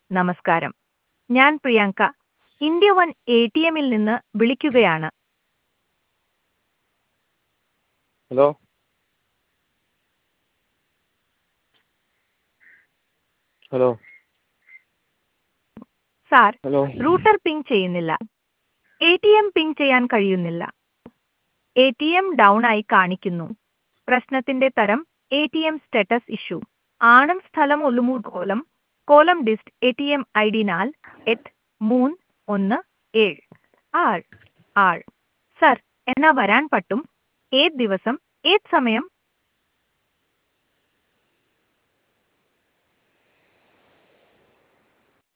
നമസ്കാരം ഞാൻ Priyanka India one A T എമ്മിൽ നിന്ന് വിളിക്കുകയാണ് hello hello sir hello router ping ചെയ്യുന്നില്ല എ ടി എം പിങ് ചെയ്യാൻ കഴിയുന്നില്ല എ ടി എം ഡൗൺ ആയി കാണിക്കുന്നു പ്രശ്നത്തിന്റെ തരം A T M status issue ആണം സ്ഥലം ഒല്ലുമൂർ കോലം കോലം dist A T M I D നാൽ എട്ട് മൂന്ന് ഒന്ന് ഏഴ് ആറ് ആറ് സർ എന്നാ വരാൻ പറ്റും ഏത് ദിവസം ഏത് സമയം